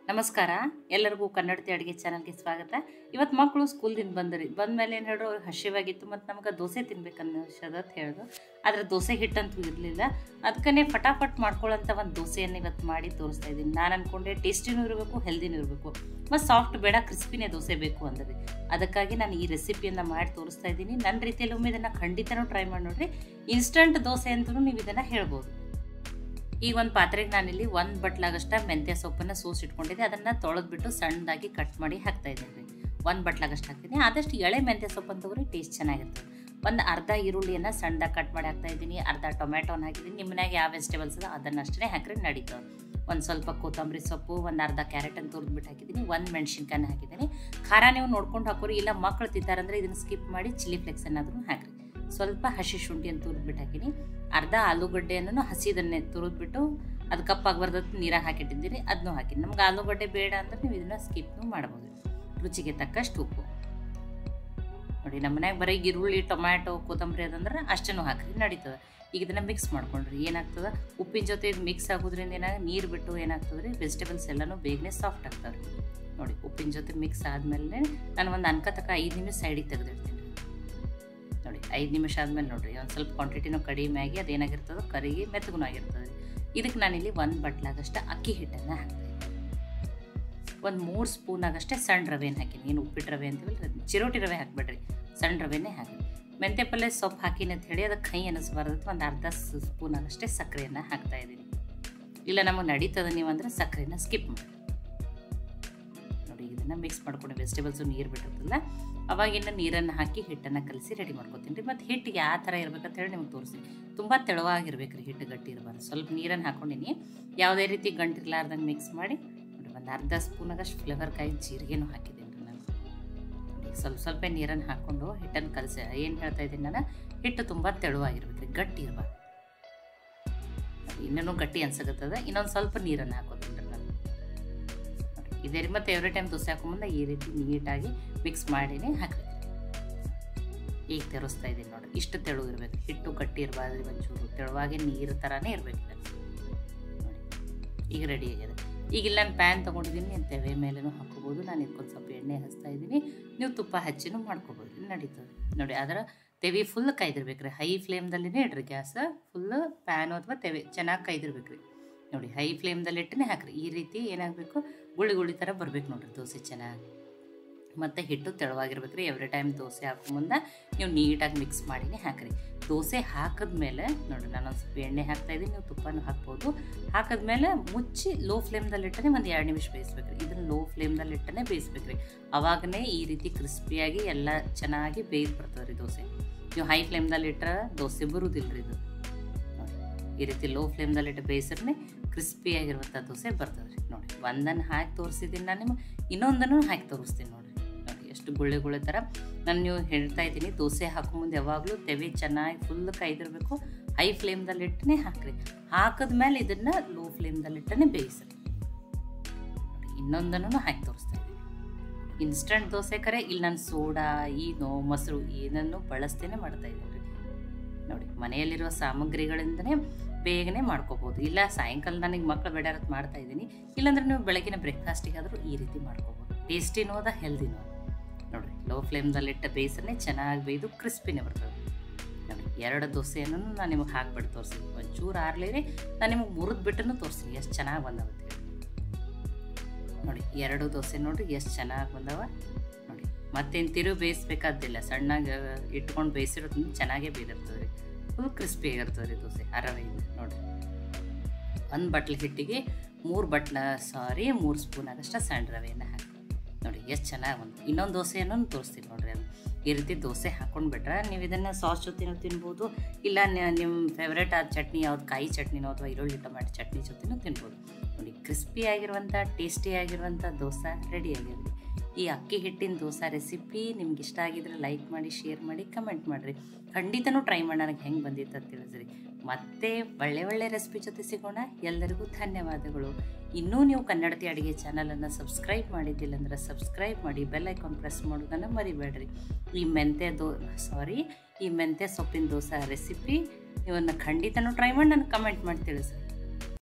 ನಮಸ್ಕಾರ ಎಲ್ಲರಿಗೂ ಕನ್ನಡತಿ ಅಡುಗೆ ಚಾನಲ್ಗೆ ಸ್ವಾಗತ ಇವತ್ತು ಮಕ್ಕಳು ಸ್ಕೂಲ್ದಿಂದ ಬಂದ್ರಿ ಬಂದಮೇಲೆ ಏನು ಹೇಳ್ರು ಅವ್ರಿಗೆ ಹಸಿವಾಗಿತ್ತು ಮತ್ತು ನಮ್ಗೆ ದೋಸೆ ತಿನ್ಬೇಕು ಅನ್ನಿಸೋದತ್ ಹೇಳಿದ್ರು ಆದರೆ ದೋಸೆ ಹಿಟ್ಟಂತೂ ಇರಲಿಲ್ಲ ಅದಕ್ಕೇ ಫಟಾಫಟ್ ಮಾಡ್ಕೊಳ್ಳೋಂಥ ಒಂದು ದೋಸೆಯನ್ನು ಇವತ್ತು ಮಾಡಿ ತೋರಿಸ್ತಾ ಇದ್ದೀನಿ ನಾನು ಅಂದ್ಕೊಂಡೆ ಟೇಸ್ಟಿನೂ ಇರಬೇಕು ಹೆಲ್ದಿನೂ ಇರಬೇಕು ಮತ್ತು ಸಾಫ್ಟ್ ಬೇಡ ಕ್ರಿಸ್ಪಿನೇ ದೋಸೆ ಬೇಕು ಅಂದರೆ ಅದಕ್ಕಾಗಿ ನಾನು ಈ ರೆಸಿಪಿಯನ್ನು ಮಾಡಿ ತೋರಿಸ್ತಾ ಇದ್ದೀನಿ ನನ್ನ ರೀತಿಯಲ್ಲಿ ಒಮ್ಮೆ ಇದನ್ನು ಖಂಡಿತನೂ ಟ್ರೈ ಮಾಡಿ ನೋಡ್ರಿ ಇನ್ಸ್ಟಂಟ್ ದೋಸೆ ಅಂತಲೂ ನೀವು ಇದನ್ನು ಹೇಳ್ಬೋದು ಈಗ ಒಂದು ಪಾತ್ರೆಗೆ ನಾನಿಲ್ಲಿ ಒಂದು ಬಟ್ಲಾಗಷ್ಟ ಮೆಂತ್ಯ ಸೊಪ್ಪನ್ನು ಸೋಸಿ ಇಟ್ಕೊಂಡಿದ್ದೆ ಅದನ್ನು ತೊಳೆದ್ಬಿಟ್ಟು ಸಣ್ಣದಾಗಿ ಕಟ್ ಮಾಡಿ ಹಾಕ್ತಾ ಇದ್ದೀನಿ ಒಂದು ಬಟ್ಲಾಗಷ್ಟು ಹಾಕ್ತೀನಿ ಆದಷ್ಟು ಎಳೆ ಮೆಂತ್ಯ ಸೊಪ್ಪನ್ನು ತಗೋರಿ ಟೇಸ್ಟ್ ಚೆನ್ನಾಗಿರ್ತದೆ ಒಂದು ಅರ್ಧ ಈರುಳ್ಳಿಯನ್ನು ಸಣ್ಣದಾಗಿ ಕಟ್ ಮಾಡಿ ಹಾಕ್ತಾ ಇದ್ದೀನಿ ಅರ್ಧ ಟೊಮೆಟೊನ ಹಾಕಿದ್ದೀನಿ ನಿಮ್ಮ ಮನ್ಯಾಗ ಯಾವ ವೆಜಿಟೇಬಲ್ಸ್ ಅದ ಅದನ್ನು ಅಷ್ಟೇ ಹಾಕ್ರಿ ನಡೀತವೆ ಒಂದು ಸ್ವಲ್ಪ ಕೊತ್ತಂಬರಿ ಸೊಪ್ಪು ಒಂದು ಅರ್ಧ ಕ್ಯಾರೆಟನ್ನು ತುರಿದ್ಬಿಟ್ಟು ಹಾಕಿದ್ದೀನಿ ಒಂದು ಮೆಣಸಿನ್ಕಾಯಿ ಹಾಕಿದ್ದೀನಿ ಖಾರ ನೀವು ನೋಡ್ಕೊಂಡು ಹಾಕೋರಿ ಇಲ್ಲ ಮಕ್ಕಳು ತಿಂತಾರಂದ್ರೆ ಇದನ್ನು ಸ್ಕಿಪ್ ಮಾಡಿ ಚಿಲ್ಲಿ ಫ್ಲೆಕ್ಸ್ ಏನಾದರೂ ಹಾಕ್ರಿ ಸ್ವಲ್ಪ ಹಸಿ ಶುಂಠಿಯನ್ನು ತುರಿದ್ಬಿಟ್ಟು ಹಾಕಿನಿ ಅರ್ಧ ಆಲೂಗಡ್ಡೆಯನ್ನು ಹಸಿದನ್ನೇ ತುರಿದ್ಬಿಟ್ಟು ಅದು ಕಪ್ಪಾಗಬಾರ್ದು ನೀರಾಗ ಹಾಕಿಟ್ಟಿದ್ದೀನಿ ಅದನ್ನೂ ಹಾಕಿನಿ ನಮ್ಗೆ ಆಲೂಗಡ್ಡೆ ಬೇಡ ಅಂದ್ರೆ ನೀವು ಇದನ್ನು ಸ್ಕಿಪ್ನು ಮಾಡ್ಬೋದು ರುಚಿಗೆ ತಕ್ಕಷ್ಟು ಉಪ್ಪು ನೋಡಿ ನಮ್ಮ ಮನ್ಯಾಗ ಬರೀ ಈರುಳ್ಳಿ ಟೊಮ್ಯಾಟೊ ಕೊತ್ತಂಬರಿ ಅದಂದ್ರೆ ಅಷ್ಟನ್ನು ಹಾಕ್ರಿ ನಡೀತದೆ ಈಗ ಇದನ್ನು ಮಿಕ್ಸ್ ಮಾಡ್ಕೊಂಡ್ರಿ ಏನಾಗ್ತದೆ ಉಪ್ಪಿನ ಜೊತೆ ಇದು ಮಿಕ್ಸ್ ಆಗೋದ್ರಿಂದ ಏನಾಗ ನೀರು ಬಿಟ್ಟು ಏನಾಗ್ತದೆ ರೀ ವೆಜಿಟೇಬಲ್ಸ್ ಎಲ್ಲನೂ ಬೇಗನೆ ಸಾಫ್ಟ್ ಆಗ್ತಾವೆ ನೋಡಿ ಉಪ್ಪಿನ ಜೊತೆ ಮಿಕ್ಸ್ ಆದಮೇಲೆ ನಾನು ಒಂದು ಅನ್ಕ ತಕ್ಕ ಐದು ನಿಮಿಷ ಸೈಡಿಗೆ ತೆಗೆದಿರ್ತೀನಿ ನೋಡಿ ಐದು ನಿಮಿಷ ಆದಮೇಲೆ ನೋಡಿರಿ ಒಂದು ಸ್ವಲ್ಪ ಕ್ವಾಂಟಿಟಿನೂ ಕಡಿಮೆ ಆಗಿ ಅದೇನಾಗಿರ್ತದೆ ಕರಿಗೆ ಮೆತ್ತಗೂ ಆಗಿರ್ತದೆ ಇದಕ್ಕೆ ನಾನಿಲ್ಲಿ ಒಂದು ಬಟ್ಲಾಗಷ್ಟು ಅಕ್ಕಿ ಹಿಟ್ಟನ್ನು ಹಾಕ್ತೀನಿ ಒಂದು ಮೂರು ಸ್ಪೂನ್ ಆಗಷ್ಟೇ ಸಣ್ಣ ರವೆನ ಹಾಕಿನಿ ಏನು ಉಪ್ಪಿಟ್ಟು ರವೆ ಅಂತೀವಲ್ಲ ಚಿರೋಟಿ ರವೆ ಹಾಕ್ಬೇಡ್ರಿ ಸಣ್ಣ ರವೆನೇ ಹಾಕಿ ಮೆಂತ್ಯ ಪಲ್ಯ ಸೊಪ್ಪು ಹಾಕಿನಿ ಅಂತ ಹೇಳಿ ಅದಕ್ಕೆ ಕೈ ಅನ್ನಿಸ್ಬಾರ್ದು ಒಂದು ಅರ್ಧ ಸ್ಪೂನ್ ಆಗಷ್ಟೇ ಸಕ್ಕರೆಯನ್ನು ಹಾಕ್ತಾ ಇದ್ದೀನಿ ಇಲ್ಲ ನಮಗೆ ನಡೀತದೆ ನೀವು ಅಂದರೆ ಸಕ್ಕರೆನ ಸ್ಕಿಪ್ ಮಾಡಿ ನೋಡಿ ಇದನ್ನು ಮಿಕ್ಸ್ ಮಾಡ್ಕೊಂಡು ವೆಜಿಟೇಬಲ್ಸು ನೀರು ಬಿಟ್ಟಿರ್ತಲ್ಲ ಅವಾಗಿನ ನೀರನ್ನು ಹಾಕಿ ಹಿಟ್ಟನ್ನು ಕಲಸಿ ರೆಡಿ ಮಾಡ್ಕೊತೀನಿ ರೀ ಮತ್ತು ಹಿಟ್ಟು ಯಾವ ಥರ ಇರ್ಬೇಕಂತ ಹೇಳಿ ನಿಮ್ಗೆ ತೋರಿಸ್ತೀನಿ ತುಂಬ ತೆಳುವಾಗಿರ್ಬೇಕು ರೀ ಹಿಟ್ಟು ಗಟ್ಟಿ ಇರಬಾರ್ದು ಸ್ವಲ್ಪ ನೀರನ್ನು ಹಾಕ್ಕೊಂಡಿನಿ ಯಾವುದೇ ರೀತಿ ಗಂಟಿರ್ಲಾರ್ದಂಗೆ ಮಿಕ್ಸ್ ಮಾಡಿ ನೋಡಿ ಒಂದು ಅರ್ಧ ಸ್ಪೂನಾಗಷ್ಟು ಫ್ಲೇವರ್ಕಾಯಿ ಜೀರಿಗೆನೂ ಹಾಕಿದ್ದೀನಿ ರೀ ನಾನು ನೋಡಿ ಸ್ವಲ್ಪ ಸ್ವಲ್ಪ ನೀರನ್ನು ಹಾಕ್ಕೊಂಡು ಹಿಟ್ಟನ್ನು ಕಲಸಿ ಏನು ಹೇಳ್ತಾ ಇದ್ದೀನಿ ನಾನು ಹಿಟ್ಟು ತುಂಬ ತೆಳುವಾಗಿರ್ಬೇಕು ರೀ ಗಟ್ಟಿ ಇರಬಾರ್ದು ಇನ್ನೂ ಗಟ್ಟಿ ಅನ್ಸಕತ್ತದ ಇನ್ನೊಂದು ಸ್ವಲ್ಪ ನೀರನ್ನು ಹಾಕೋತೀನಿ ರೀ ನಾನು ಇದೇ ರೀ ಮತ್ತು ಎವ್ರಿ ಟೈಮ್ ದೋಸೆ ಹಾಕೊಂಬಂದ ಈ ರೀತಿ ನೀಟಾಗಿ ಮಿಕ್ಸ್ ಮಾಡಿನೇ ಹಾಕಬೇಕು ಈಗ ತೆರೆಸ್ತಾ ಇದ್ದೀನಿ ನೋಡಿ ಇಷ್ಟು ತೆಳು ಇರಬೇಕು ಹಿಟ್ಟು ಗಟ್ಟಿ ಇರಬಾರ್ದು ಒಂಚೂರು ತೆಳುವಾಗಿ ನೀರು ಥರನೇ ಇರಬೇಕು ನೋಡಿ ಈಗ ರೆಡಿ ಆಗಿದೆ ಈಗ ಇಲ್ಲಿ ನಾನು ಪ್ಯಾನ್ ತೊಗೊಂಡಿದ್ದೀನಿ ತೆವೆ ಮೇಲೂ ಹಾಕೋಬೋದು ನಾನು ಇದಕ್ಕೊಂದು ಸ್ವಲ್ಪ ಎಣ್ಣೆ ಹಚ್ತಾ ಇದ್ದೀನಿ ನೀವು ತುಪ್ಪ ಹಚ್ಚಿನೂ ಮಾಡ್ಕೋಬೋದು ನಡೀತದೆ ನೋಡಿ ಅದರ ತೆವಿ ಫುಲ್ ಕಾಯ್ದಿರ್ಬೇಕು ರೀ ಹೈ ಫ್ಲೇಮ್ದಲ್ಲಿನೇ ಇಡ್ರಿ ಗ್ಯಾಸ್ ಫುಲ್ ಪ್ಯಾನು ಅಥವಾ ತೆವೆ ಚೆನ್ನಾಗಿ ಕಾಯ್ದಿರ್ಬೇಕು ರೀ ನೋಡಿ ಹೈ ಫ್ಲೇಮ್ದಲ್ಲಿ ಇಟ್ಟನೆ ಹಾಕ್ರಿ ಈ ರೀತಿ ಏನಾಗಬೇಕು ಗುಳಿ ಗುಳಿ ಥರ ಬರ್ಬೇಕು ನೋಡಿರಿ ದೋಸೆ ಚೆನ್ನಾಗಿ ಮತ್ತು ಹಿಟ್ಟು ತೆಳುವಾಗಿರ್ಬೇಕು ರೀ ಎವ್ರಿ ಟೈಮ್ ದೋಸೆ ಹಾಕೋ ಮುಂದೆ ನೀವು ನೀಟಾಗಿ ಮಿಕ್ಸ್ ಮಾಡಿನೇ ಹಾಕಿರಿ ದೋಸೆ ಹಾಕಿದ್ಮೇಲೆ ನೋಡಿ ನಾನೊಂದು ಸ್ವಲ್ಪ ಎಣ್ಣೆ ಹಾಕ್ತಾಯಿದ್ದೀನಿ ನೀವು ತುಪ್ಪನೂ ಹಾಕ್ಬೋದು ಹಾಕಿದ್ಮೇಲೆ ಮುಚ್ಚಿ ಲೋ ಫ್ಲೇಮ್ದಲ್ಲಿ ಇಟ್ಟನೆ ಒಂದು ಎರಡು ನಿಮಿಷ ಬೇಯಿಸ್ಬೇಕು ರೀ ಇದನ್ನು ಲೋ ಫ್ಲೇಮ್ದಲ್ಲಿ ಇಟ್ಟನೆ ಬೇಯಿಸ್ಬೇಕು ರೀ ಅವಾಗನೇ ಈ ರೀತಿ ಕ್ರಿಸ್ಪಿಯಾಗಿ ಎಲ್ಲ ಚೆನ್ನಾಗಿ ಬೇಯ್ದು ಬರ್ತದೆ ರೀ ದೋಸೆ ನೀವು ಹೈ ಫ್ಲೇಮ್ದಲ್ಲಿ ಇಟ್ಟರೆ ದೋಸೆ ಬರುವುದಿಲ್ಲ ರೀ ಇದು ಈ ರೀತಿ ಲೋ ಫ್ಲೇಮ್ದಲ್ಲಿ ಇಟ್ಟು ಬೇಯಿಸ್ರೆ ಕ್ರಿಸ್ಪಿಯಾಗಿರುವಂಥ ದೋಸೆ ಬರ್ತದೆ ರೀ ನೋಡಿ ಒಂದನ್ನು ಹಾಕಿ ತೋರಿಸಿದ್ದೀನಿ ನಾನು ನಿಮಗೆ ಇನ್ನೊಂದನ್ನು ಹಾಕಿ ತೋರಿಸ್ತೀನಿ ನೋಡಿರಿ ನೋಡಿ ಎಷ್ಟು ಗುಳ್ಳೆ ಗುಳ್ಳೆ ಥರ ನಾನು ನೀವು ಹೇಳ್ತಾ ಇದ್ದೀನಿ ದೋಸೆ ಹಾಕೋ ಮುಂದೆ ಯಾವಾಗಲೂ ತೆವೆ ಚೆನ್ನಾಗಿ ಫುಲ್ ಕಾಯ್ದಿರಬೇಕು ಹೈ ಫ್ಲೇಮ್ದಲ್ಲಿ ಇಟ್ಟನೆ ಹಾಕ್ರಿ ಹಾಕಿದ್ಮೇಲೆ ಇದನ್ನು ಲೋ ಫ್ಲೇಮ್ದಲ್ಲಿ ಇಟ್ಟನೆ ಬೇಯಿಸ್ರಿ ಇನ್ನೊಂದನ್ನು ಹಾಕಿ ತೋರಿಸ್ತಾ ಇದ್ದೀನಿ ಇನ್ಸ್ಟಂಟ್ ದೋಸೆ ಕರೆ ಇಲ್ಲಿ ನಾನು ಸೋಡಾ ಈನೋ ಮೊಸರು ಏನನ್ನು ಬಳಸ್ತೇನೆ ಮಾಡ್ತಾ ಇದ್ದೀನಿ ನೋಡಿ ಮನೆಯಲ್ಲಿರುವ ಸಾಮಗ್ರಿಗಳಿಂದನೇ ಬೇಗನೆ ಮಾಡ್ಕೋಬೋದು ಇಲ್ಲ ಸಾಯಂಕಾಲ ನನಗೆ ಮಕ್ಕಳು ಬೇಡಾರತ್ ಮಾಡ್ತಾ ಇದ್ದೀನಿ ಇಲ್ಲಾಂದ್ರೆ ನೀವು ಬೆಳಗಿನ ಬ್ರೇಕ್ಫಾಸ್ಟಿಗಾದರೂ ಈ ರೀತಿ ಮಾಡ್ಕೋಬೋದು ಟೇಸ್ಟಿನೂ ಅದ ಹೆಲ್ದಿನೂ ನೋಡಿರಿ ಲೋ ಫ್ಲೇಮ್ದಲ್ಲಿಟ್ಟ ಬೇಯಿಸನ್ನೇ ಚೆನ್ನಾಗಿ ಬೇಯ್ದು ಕ್ರಿಸ್ಪಿನೇ ಬರ್ತದೆ ನೋಡಿ ಎರಡು ದೋಸೆಯನ್ನು ನಾನು ನಿಮಗೆ ಹಾಕ್ಬಿಟ್ಟು ತೋರಿಸ್ತೀನಿ ಒಂಚೂರು ಆರ್ಲೇರಿ ನಾನು ನಿಮಗೆ ಮುರಿದು ಬಿಟ್ಟು ತೋರಿಸ್ತೀನಿ ಎಷ್ಟು ಚೆನ್ನಾಗಿ ಬಂದಾಗುತ್ತೆ ನೋಡಿ ಎರಡು ದೋಸೆ ನೋಡಿರಿ ಎಷ್ಟು ಚೆನ್ನಾಗಿ ಬಂದವ ನೋಡಿ ಮತ್ತೇನು ತಿರು ಬೇಯಿಸ್ಬೇಕಾದಿಲ್ಲ ಸಣ್ಣಗೆ ಇಟ್ಕೊಂಡು ಬೇಯಿಸಿರೋದ್ರಿಂದ ಚೆನ್ನಾಗೇ ಬೇಯಿರ್ತದೆ ರೀ ಫುಲ್ ಕ್ರಿಸ್ಪಿ ಆಗಿರ್ತದೆ ರೀ ದೋಸೆ ಅರವೆಯಿಂದ ನೋಡಿರಿ ಒಂದು ಬಟ್ಲ ಹಿಟ್ಟಿಗೆ ಮೂರು ಬಟ್ಲ ಸಾರಿ ಮೂರು ಸ್ಪೂನ್ ಆಗಷ್ಟು ಸಣ್ಣ ರವೆಯನ್ನು ಹಾಕಿ ನೋಡಿ ಎಷ್ಟು ಚೆನ್ನಾಗಿ ಬಂತು ಇನ್ನೊಂದು ದೋಸೆಯನ್ನು ತೋರಿಸ್ತೀನಿ ನೋಡಿರಿ ಅದು ಈ ರೀತಿ ದೋಸೆ ಹಾಕೊಂಡು ಬಿಟ್ರೆ ನೀವು ಇದನ್ನು ಸಾಸ್ ಜೊತೆನೂ ತಿನ್ಬೋದು ಇಲ್ಲ ನಿಮ್ಮ ಫೇವ್ರೇಟ್ ಆದ ಚಟ್ನಿ ಯಾವ್ದು ಕಾಯಿ ಚಟ್ನಿನೋ ಅಥವಾ ಈರುಳ್ಳಿ ಟೊಮ್ಯಾಟೊ ಚಟ್ನಿ ಜೊತೆನೂ ತಿನ್ಬೋದು ನೋಡಿ ಕ್ರಿಸ್ಪಿ ಆಗಿರುವಂಥ ಟೇಸ್ಟಿ ಆಗಿರುವಂಥ ದೋಸೆ ರೆಡಿ ಆಗಿದೆ ಈ ಅಕ್ಕಿ ಹಿಟ್ಟಿನ ದೋಸೆ ರೆಸಿಪಿ ನಿಮ್ಗೆ ಇಷ್ಟ ಆಗಿದ್ರೆ ಲೈಕ್ ಮಾಡಿ ಶೇರ್ ಮಾಡಿ ಕಮೆಂಟ್ ಮಾಡಿರಿ ಖಂಡಿತನೂ ಟ್ರೈ ಮಾಡಿ ನನಗೆ ಹೆಂಗೆ ಬಂದಿತ್ತು ಅಂತ ತಿಳಿಸ್ರಿ ಮತ್ತೆ ಒಳ್ಳೆ ಒಳ್ಳೆ ರೆಸಿಪಿ ಜೊತೆ ಸಿಗೋಣ ಎಲ್ಲರಿಗೂ ಧನ್ಯವಾದಗಳು ಇನ್ನೂ ನೀವು ಕನ್ನಡತಿ ಅಡುಗೆ ಚಾನಲನ್ನು ಸಬ್ಸ್ಕ್ರೈಬ್ ಮಾಡಿದ್ದಿಲ್ಲ ಅಂದರೆ ಸಬ್ಸ್ಕ್ರೈಬ್ ಮಾಡಿ ಬೆಲ್ ಐಕಾನ್ ಪ್ರೆಸ್ ಮಾಡೋದನ್ನು ಮರಿಬೇಡ್ರಿ ಈ ಮೆಂತ್ಯ ದೋ ಸಾರಿ ಈ ಮೆಂತ್ಯ ಸೊಪ್ಪಿನ ದೋಸೆ ರೆಸಿಪಿ ಇವನ್ನ ಖಂಡಿತನೂ ಟ್ರೈ ಮಾಡಿ ನನಗೆ ಕಮೆಂಟ್ ಮಾಡಿ ತಿಳಿಸ್ರಿ